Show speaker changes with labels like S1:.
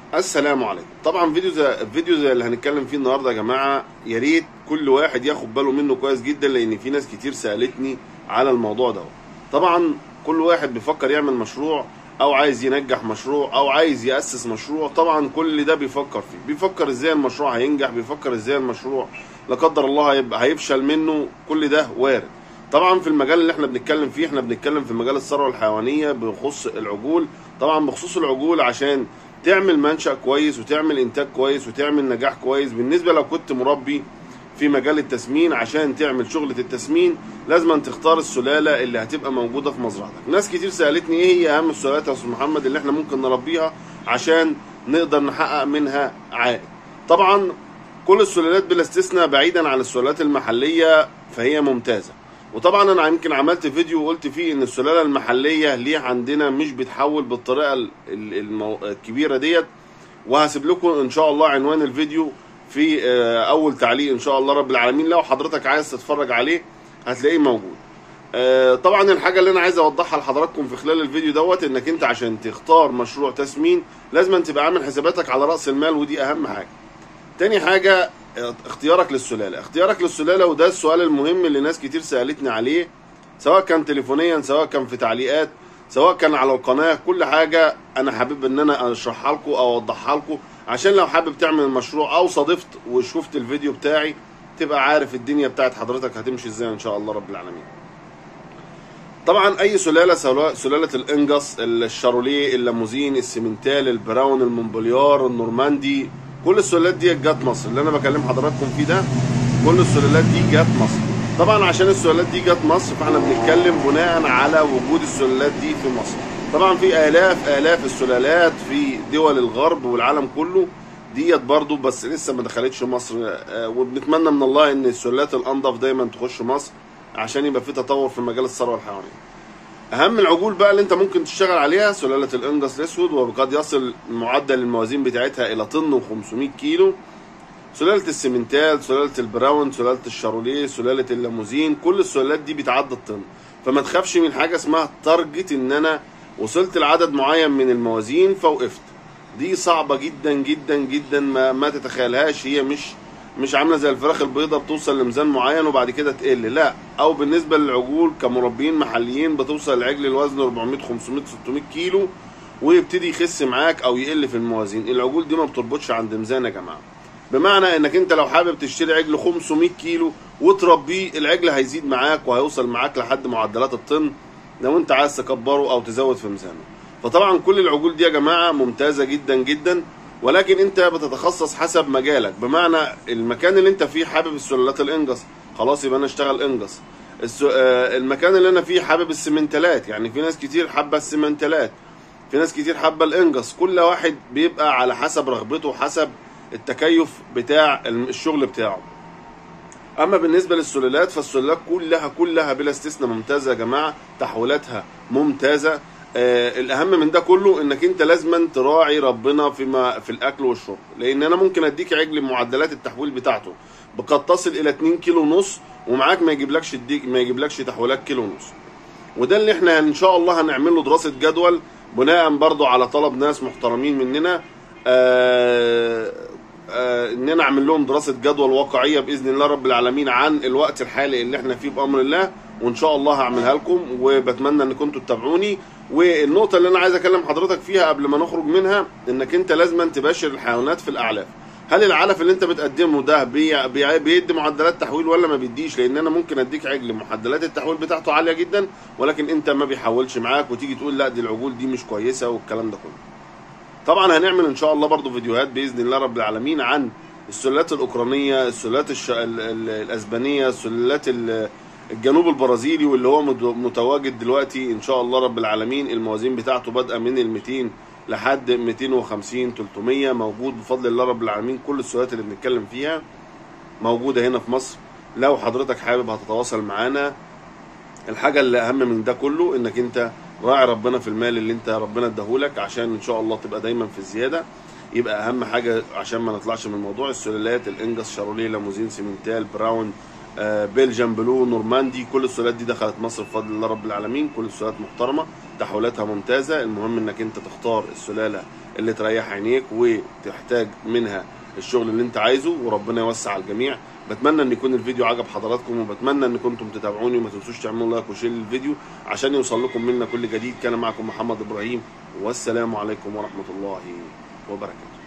S1: السلام عليكم طبعا فيديو زي الفيديو زي اللي هنتكلم فيه النهارده يا جماعه يا ريت كل واحد ياخد باله منه كويس جدا لان في ناس كتير سالتني على الموضوع ده طبعا كل واحد بيفكر يعمل مشروع او عايز ينجح مشروع او عايز ياسس مشروع طبعا كل ده بيفكر فيه بيفكر ازاي المشروع هينجح بيفكر ازاي المشروع لا قدر الله هيبقى هيفشل منه كل ده وارد طبعا في المجال اللي احنا بنتكلم فيه احنا بنتكلم في مجال الثروه الحيوانيه بخصوص العجول طبعا بخصوص العجول عشان تعمل منشأ كويس وتعمل انتاج كويس وتعمل نجاح كويس بالنسبه لو كنت مربي في مجال التسمين عشان تعمل شغلة التسمين لازم تختار السلالة اللي هتبقى موجودة في مزرعتك ناس كتير سألتني ايه هي اهم السلالات يا استاذ محمد اللي احنا ممكن نربيها عشان نقدر نحقق منها عائد طبعا كل السلالات بلا استثناء بعيدا عن السلالات المحلية فهي ممتازة وطبعا انا يمكن عملت فيديو وقلت فيه ان السلاله المحليه ليه عندنا مش بتحول بالطريقه ال- ال- المو... الكبيره ديت وهسيب لكم ان شاء الله عنوان الفيديو في آه، اول تعليق ان شاء الله رب العالمين لو حضرتك عايز تتفرج عليه هتلاقيه موجود آه، طبعا الحاجه اللي انا عايز اوضحها لحضراتكم في خلال الفيديو دوت انك انت عشان تختار مشروع تسمين لازم أن تبقى عامل حساباتك على راس المال ودي اهم حاجه تاني حاجة اه، اختيارك للسلالة اختيارك للسلالة وده السؤال المهم اللي ناس كتير سألتني عليه سواء كان تليفونيا سواء كان في تعليقات سواء كان على القناة كل حاجة انا حابب ان انا اشرحها لكم او اوضحها لكم عشان لو حابب تعمل المشروع او صادفت وشفت الفيديو بتاعي تبقى عارف الدنيا بتاعت حضرتك هتمشي ازاي ان شاء الله رب العالمين طبعا اي سلاله سواء سلاله الانجس الشاروليه الليموزين السيمنتال البراون المونبليار النورماندي كل السلالات دي جت مصر اللي انا بكلم حضراتكم فيه ده كل السلالات دي جت مصر طبعا عشان السلالات دي جت مصر فاحنا بنتكلم بناء على وجود السلالات دي في مصر طبعا في الاف الاف السلالات في دول الغرب والعالم كله ديت برضو بس لسه ما دخلتش مصر آه، وبنتمنى من الله ان السلالات الانضف دايما تخش مصر عشان يبقى في تطور في مجال الثروه الحيوانيه اهم العجول بقى اللي انت ممكن تشتغل عليها سلاله الانجس الاسود وقد يصل معدل الموازين بتاعتها الى طن و500 كيلو سلاله السيمنتال سلاله البراون سلاله الشاروليه سلاله الليموزين كل السلالات دي بتعدي الطن فما تخافش من حاجه اسمها تارجت ان انا وصلت لعدد معين من الموازين فوقفت دي صعبه جدا جدا جدا ما, ما تتخيلهاش هي مش مش عامله زي الفراخ البيضاء بتوصل لميزان معين وبعد كده تقل لا او بالنسبه للعجول كمربيين محليين بتوصل العجل الوزن 400 500 600 كيلو ويبتدي يخس معاك او يقل في الموازين العجول دي ما بتربطش عند ميزان يا جماعه بمعنى انك انت لو حابب تشتري عجل 500 كيلو وتربيه العجل هيزيد معاك وهيوصل معاك لحد معدلات الطن لو انت عايز تكبره او تزود في ميزانه فطبعا كل العجول دي يا جماعه ممتازه جدا جدا ولكن انت بتتخصص حسب مجالك بمعنى المكان اللي انت فيه حابب السلالات الانجس خلاص يبقى انا اشتغل انجس الس- آه، المكان اللي انا فيه حابب السمنتلات يعني في ناس كتير حابه السمنتلات في ناس كتير حابه الانجس كل واحد بيبقى على حسب رغبته وحسب التكيف بتاع الشغل بتاعه اما بالنسبه للسلالات فالسلالات كلها كلها بلا استثناء ممتازه يا جماعه تحويلاتها ممتازه آه الاهم من ده كله انك انت لازما تراعي ربنا فيما في الاكل والشرب لان انا ممكن اديك عجل معدلات التحويل بتاعته قد تصل الى 2 كيلو ونص ومعاك ما يجيبلكش الديك ما يجيبلكش تحويلات كيلو ونص وده اللي احنا ان شاء الله هنعمل له دراسه جدول بناء برضو على طلب ناس محترمين مننا آه آه اننا اعمل لهم دراسه جدول واقعيه باذن الله رب العالمين عن الوقت الحالي اللي احنا فيه بامر الله وان شاء الله هعملها لكم وبتمنى ان كنتوا تتابعوني والنقطه اللي انا عايز اكلم حضرتك فيها قبل ما نخرج منها انك انت لازم تباشر الحيوانات في الاعلاف هل العلف اللي انت بتقدمه ده بي بي بيدي معدلات تحويل ولا ما بيديش لان انا ممكن اديك عجل معدلات التحويل بتاعته عاليه جدا ولكن انت ما بيحولش معاك وتيجي تقول لا دي العجول دي مش كويسه والكلام ده كله طبعا هنعمل ان شاء الله برضو فيديوهات باذن الله رب العالمين عن السلالات الاوكرانيه السلالات الش... ال... ال... الاسبانيه السلالات ال... الجنوب البرازيلي واللي هو مت- متواجد دلوقتي ان شاء الله رب العالمين الموازين بتاعته بادئه من ال 200 لحد 250 300 موجود بفضل الله رب العالمين كل السلالات اللي بنتكلم فيها موجوده هنا في مصر لو حضرتك حابب هتتواصل معانا الحاجه اللي اهم من ده كله انك انت راعي ربنا في المال اللي انت ربنا اداهولك عشان ان شاء الله تبقى دايما في الزياده يبقى اهم حاجه عشان ما نطلعش من موضوع السلالات الانجس شاروليه لاموزين سيمنتال براون آه، بيلجيان بلو نورماندي كل السلالات دي دخلت مصر بفضل الله رب العالمين كل السلالات محترمه تحويلاتها ممتازه المهم انك انت تختار السلاله اللي تريح عينيك وتحتاج منها الشغل اللي انت عايزه وربنا يوسع على الجميع بتمنى ان يكون الفيديو عجب حضراتكم وبتمنى ان كنتم تتابعوني وما تنسوش تعملوا لايك وشير للفيديو عشان يوصل لكم منا كل جديد كان معكم محمد ابراهيم والسلام عليكم ورحمه الله وبركاته